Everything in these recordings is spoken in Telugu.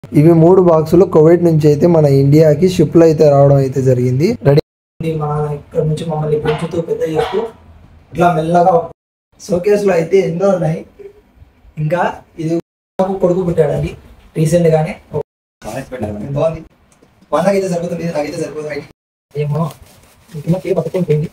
ఇవి మూడు బాక్సులు కువైట్ నుంచి అయితే మన ఇండియాకి షిప్లో అయితే రావడం అయితే జరిగింది రెడీ ఉంది. మా నాన్న ఇక్కడ నుంచి మమ్మల్ని పెంచుతూ పెద్ద చేస్తూ ఇట్లా మెల్లగా షోకేస్ లో అయితే ఎన్నో ఉన్నాయి ఇంకా ఇది నాకు కొడుకు పుట్టాడండి రీసెంట్ గానే బాగుంది వాళ్ళకైతే సరిపోతుంది నాకైతే సరిపోతుంది రైట్ ఏమో ఇంకేమో కేక్ పట్టుకొని పోయింది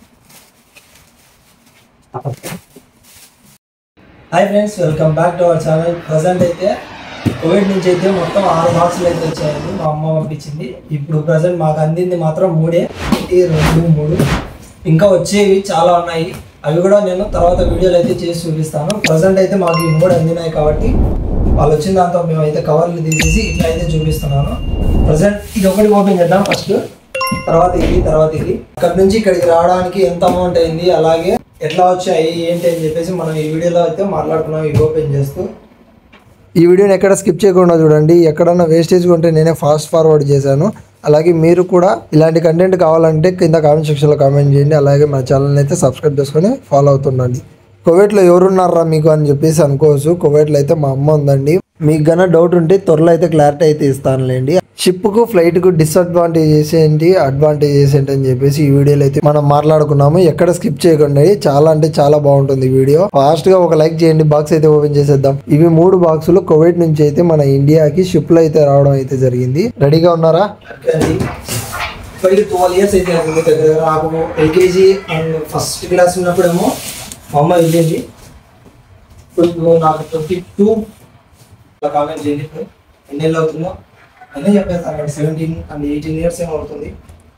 hi friends welcome back to our channel present అయితే కోవిడ్ నుంచి అయితే మొత్తం ఆరు బాక్సులు అయితే వచ్చాయండి మా అమ్మ పంపించింది ఇప్పుడు ప్రజెంట్ మాకు అందింది మాత్రం మూడే ఒకటి రెండు మూడు ఇంకా వచ్చేవి చాలా ఉన్నాయి అవి కూడా నేను తర్వాత వీడియోలు అయితే చేసి చూపిస్తాను ప్రజెంట్ అయితే మాకు ఈ మూడు అందినాయి కాబట్టి వాళ్ళు వచ్చిన దాంతో మేము అయితే కవర్లు తీసేసి ఇట్లా అయితే చూపిస్తున్నాను ప్రజెంట్ ఇది ఒకటి ఓపెన్ చేద్దాం ఫస్ట్ తర్వాత ఇది తర్వాత ఇది ఇక్కడ నుంచి ఇక్కడికి రావడానికి ఎంత అమౌంట్ అయింది అలాగే ఎట్లా వచ్చాయి ఏంటి అని చెప్పేసి మనం ఈ వీడియోలో అయితే మాట్లాడుకున్నాం ఇవి ఓపెన్ చేస్తూ ఈ వీడియోని ఎక్కడ స్కిప్ చేయకుండా చూడండి ఎక్కడన్నా వేస్టేజ్ ఉంటే నేనే ఫాస్ట్ ఫార్వర్డ్ చేశాను అలాగే మీరు కూడా ఇలాంటి కంటెంట్ కావాలంటే కింద కామెంట్ సెక్షన్లో కామెంట్ చేయండి అలాగే మన ఛానల్ని అయితే సబ్స్క్రైబ్ చేసుకొని ఫాలో అవుతుండండి కువైట్లో ఎవరున్నారా మీకు అని చెప్పేసి అనుకోవచ్చు కువైట్లో అయితే మా అమ్మ ఉందండి మీకు గన డౌట్ ఉంటే త్వరలో అయితే క్లారిటీ అయితే ఇస్తానులేండి షిప్కు ఫ్లైట్కు డిసడ్వాంటేజెస్ ఏంటి అడ్వాంటేజెస్ ఏంటి అని చెప్పేసి ఈ వీడియోలో అయితే మనం మాట్లాడుకున్నాము ఎక్కడ స్కిప్ చేయకుండా చాలా అంటే చాలా బాగుంటుంది ఈ వీడియో ఫాస్ట్ గా ఒక లైక్ చేయండి బాక్స్ అయితే ఓపెన్ చేసేద్దాం ఇవి మూడు బాక్సులు కువైట్ నుంచి అయితే మన ఇండియాకి షిప్ లో అయితే రావడం అయితే జరిగింది రెడీగా ఉన్నారా అది ఇప్పటికి ట్వెల్వ్ ఇయర్స్ అయితే అవుతుంది దగ్గర దగ్గర నాకు ఎల్కేజీ అండ్ ఫస్ట్ క్లాస్ ఉన్నప్పుడేమో మా అమ్మ వెళ్ళింది ఇప్పుడు నాకు ట్వంటీ టూ అలా కామెంట్ చేయండి ఇప్పుడు ఎన్ని ఏళ్ళు అవుతుందో అన్నీ చెప్పేస్తాను సెవెంటీన్ అండ్ ఎయిటీన్ ఇయర్స్ ఏమో అవుతుంది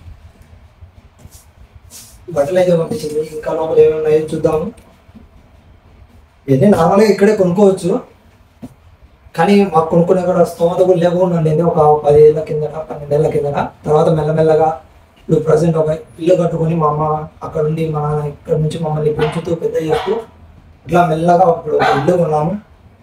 బట్టలు అయితే పంపించింది ఇంకా లోపల ఏమి ఉన్నాయో చూద్దాము ఇవన్నీ నార్మల్గా ఇక్కడే కొనుక్కోవచ్చు కానీ మాకు కొనుక్కునే కూడా స్తోమత కూడా లేకుండా ఉండేది ఒక పదిహేళ్ళ కిందట పన్నెండేళ్ల కిందట తర్వాత మెల్లమెల్లగా ఇప్పుడు ప్రజెంట్ ఒక ఇల్లు కట్టుకొని మా అమ్మ అక్కడ నుండి మా నాన్న ఇక్కడ నుంచి మమ్మల్ని పెంచుతూ పెద్ద చేస్తూ ఇట్లా మెల్లగా ఇప్పుడు ఒక ఇల్లు కొన్నాము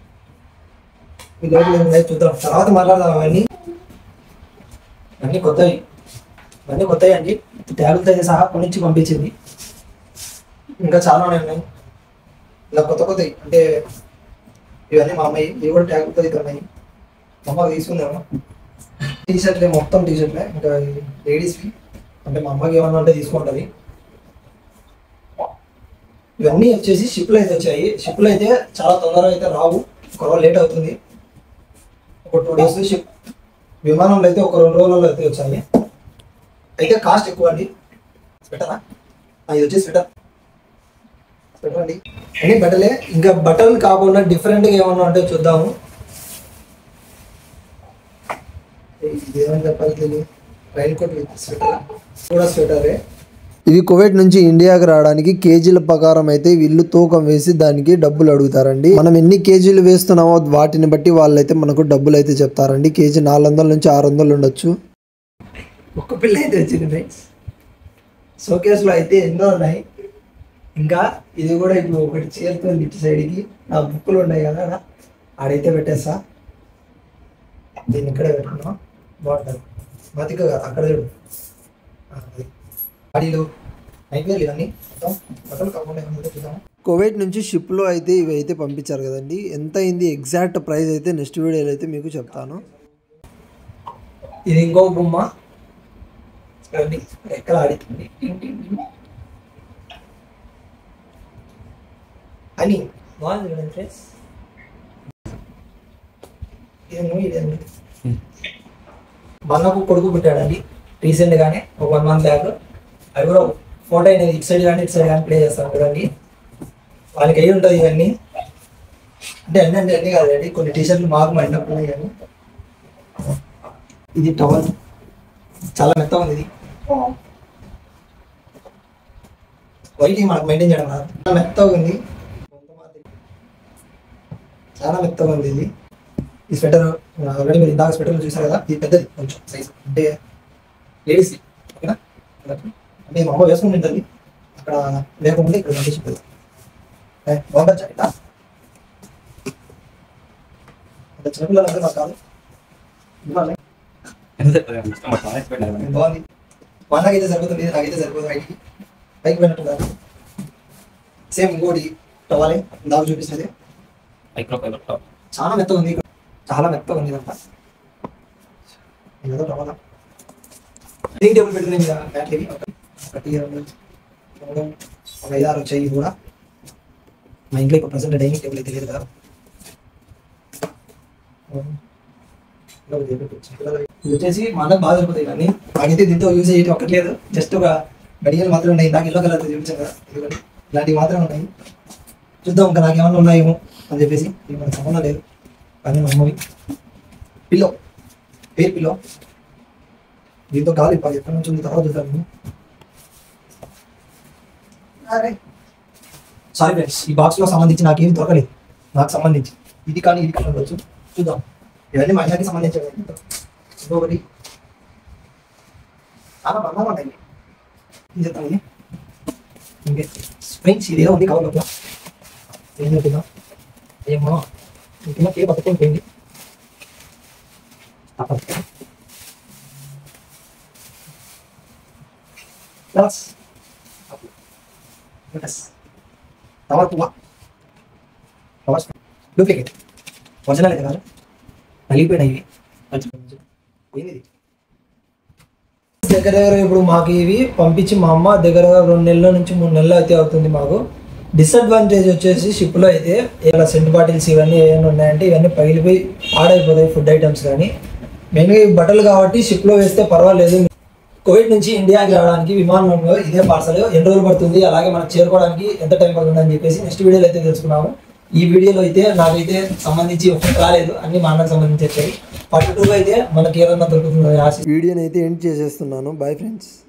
ఈ లోపల ఏమున్నాయో చూద్దాం తర్వాత మాట్లాడదాం అవన్నీ అన్నీ కొత్తవి ఇవన్నీ కొత్తవి అండి ట్యాగులతో సహా కొనిచ్చి పంపించింది ఇంకా చాలా ఉన్నాయి ఇలా కొత్త కొత్తవి అంటే ఇవన్నీ మా అమ్మాయి ఇవి కూడా ట్యాగులతో అయితే ఉన్నాయి మా అమ్మ తీసుకుందాము టీ షర్ట్లే మొత్తం టీ షర్ట్లే ఇంకా లేడీస్కి అంటే మా అమ్మకి ఏమన్నా ఉంటే తీసుకుంటుంది ఇవన్నీ వచ్చేసి షిప్లో అయితే వచ్చాయి షిప్లో అయితే చాలా తొందరగా అయితే రావు ఒక రోజు లేట్ అవుతుంది ఒక టూ డేస్ షిప్ విమానంలో అయితే ఒక రెండు రోజులలో అయితే వచ్చాయి అయితే కాస్ట్ ఎక్కువ అండి స్వెటరా ఇది వచ్చేసి స్వెటర్ స్వెటర్ అండి అన్ని బట్టలే ఇంకా బట్టలు కాకుండా డిఫరెంట్గా ఏమన్నా ఉంటే చూద్దాము ఇది ఏమని చెప్పాలి తెలియదు రైన్ కోట్ విత్ స్వెటర్ కూడా స్వెటరే ఇవి కువైట్ నుంచి ఇండియాకి రావడానికి కేజీల ప్రకారం అయితే వీళ్ళు తూకం వేసి దానికి డబ్బులు అడుగుతారండి మనం ఎన్ని కేజీలు వేస్తున్నామో వాటిని బట్టి వాళ్ళైతే మనకు డబ్బులు అయితే చెప్తారండి కేజీ నాలుగు వందల నుంచి ఆరు వందలు ఉండొచ్చు ఒక్క పిల్ల అయితే వచ్చింది ఫ్రెండ్స్ షోకేస్లో అయితే ఎన్నో ఉన్నాయి ఇంకా ఇది కూడా ఇప్పుడు ఒకటి చేరుతుంది ఇటు సైడ్కి నా బుక్కులు ఉన్నాయి కదా ఆడ. ఆడైతే పెట్టేస్తా దీన్ని ఇక్కడే పెట్టుకున్నాం బాగుంటుంది బతిక అక్కడ చూడు ఆ, అది. బాడీలు అయిపోయాలి ఇవన్నీ మొత్తం బట్టలు కాకుండా ఏమన్నా చూద్దాం కువైట్ నుంచి షిప్లో అయితే ఇవి అయితే పంపించారు కదండి ఎంత అయింది ఎగ్జాక్ట్ ప్రైస్ అయితే నెక్స్ట్ వీడియోలో అయితే మీకు చెప్తాను ఇది ఇంకో బొమ్మ చూడండి రెక్కలు ఆడుతుంది అని బాగుంది చూడండి ఫ్రెండ్స్ ఇదేమో ఇదేమో మన్నకు కొడుకు పుట్టాడండి రీసెంట్ గానే ఒక వన్ మంత్ బ్యాక్ అది కూడా ఫోటో అనేది ఇటు సైడ్ కానీ ఇటు సైడ్ కానీ ప్లే చేస్తాను చూడండి వాళ్ళకి అయి ఉంటుంది ఇవన్నీ అంటే అన్నీ అంటే అన్నీ కాదండి కొన్ని టీషర్ట్లు మాకు మా ఇంట్లో ఉన్నాయి కానీ ఇది టవల్ చాలా మెత్తగా ఉంది ఇది వైట్ మనకు మెయింటైన్ చేయడం రాదు చాలా మెత్తగా ఉంది చాలా మెత్తగా ఉంది ఇది ఈ స్వెటర్ ఆల్రెడీ మీరు ఇందాక స్వెటర్ చూసారు కదా ఇది పెద్దది కొంచెం సైజ్ అంటే లేడీస్ ఓకేనా అంటే మా అమ్మ వేసుకుని ఉంటుంది అక్కడ లేకుండా ఇక్కడ పంపించి పెద్ద బాగుంటుంది ఇట్లా అంటే చిన్నపిల్లలు అంటే మాకు కాదు ఇవ్వాలి బాగుంది వాళ్ళకైతే సరిపోతుంది నాకైతే సరిపోతుంది బయటికి పైకి పోయినట్టు కాదు సేమ్ ఇంకోటి టవాలే దాకా చూపిస్తుంది చాలా మెత్తగా ఉంది చాలా మెత్తగా ఉంది ఇదంతా ఏదో రవాణా డైనింగ్ టేబుల్ పెట్టుకునే మీద బ్యాటరీ ఒకటి రెండు మూడు ఒక ఐదు ఆరు వచ్చాయి ఇవి కూడా మా ఇంట్లో ఇప్పుడు ప్రజెంట్ డైనింగ్ టేబుల్ అయితే లేదు కదా ఇది వచ్చేసి మా అన్నకు బాగా దొరుకుతాయి కానీ నాకైతే దీంతో యూజ్ చేయడం ఒక్కట్లేదు జస్ట్ ఒక గడియలు మాత్రమే ఉన్నాయి నాకు ఎల్లో కలర్ చూపించాను కదా ఇదిగోండి. ఇలాంటివి మాత్రమే ఉన్నాయి చూద్దాం ఇంకా నాకు ఏమన్నా ఉన్నాయేమో అని చెప్పేసి ఇది మనకు సంబంధం లేదు కానీ మా అమ్మవి పిల్లో పేరు పిల్లో దీంతో కాదు ఇప్పుడు ఎక్కడి నుంచి ఉంది తర్వాత చూద్దాం అరే సారీ ఫ్రెండ్స్ ఈ బాక్స్ లో సంబంధించి నాకేమి దొరకలేదు నాకు సంబంధించి ఇది కానీ ఇది కానీ ఉండొచ్చు చూద్దాం ఇవన్నీ మా అన్నకి సంబంధించి ఇంకొకటి చాలా బంగారం ఉన్నాయి ఇది చెప్తాను ఇది ఇంకే ఫ్రెండ్స్ ఇది ఏదో ఉంది కవర్ లోపల ఏం చెప్పిందా ఏమో ఇంకేమో కే పట్టుకొని పోయింది తప్పదు ప్లస్ ప్లస్ టవర్ పువ్వ టవర్స్ డూప్లికేట్ ఒరిజినల్ అయితే కాదు నలిగిపోయినాయి ఇవి పోయింది ఇది. దగ్గర దగ్గర ఇప్పుడు మాకు ఇవి పంపించి మా అమ్మ దగ్గర దగ్గర రెండు నెలల నుంచి మూడు నెలలు అయితే అవుతుంది మాకు డిసడ్వాంటేజ్ వచ్చేసి షిప్లో అయితే ఇలా సెంట్ బాటిల్స్ ఇవన్నీ ఏమైనా ఉన్నాయంటే ఇవన్నీ పగిలిపోయి పాడైపోతాయి ఫుడ్ ఐటమ్స్ కానీ మెయిన్గా ఈ బట్టలు కాబట్టి షిప్లో వేస్తే పర్వాలేదు కోవిడ్ నుంచి ఇండియాకి రావడానికి విమానంలో ఇదే పార్సల్ ఎన్ని రోజులు పడుతుంది అలాగే మనకు చేరుకోవడానికి ఎంత టైం పడుతుంది అని చెప్పేసి నెక్స్ట్ వీడియోలో అయితే తెలుసుకున్నాము ఈ వీడియోలో అయితే నాకైతే సంబంధించి ఒకటి రాలేదు అన్ని మా అన్నకు సంబంధించి వచ్చాయి పార్ట్ టూ అయితే మనకి ఏదన్నా దొరుకుతుందని ఆశ వీడియోని అయితే ఎండ్ చేసేస్తున్నాను బాయ్ ఫ్రెండ్స్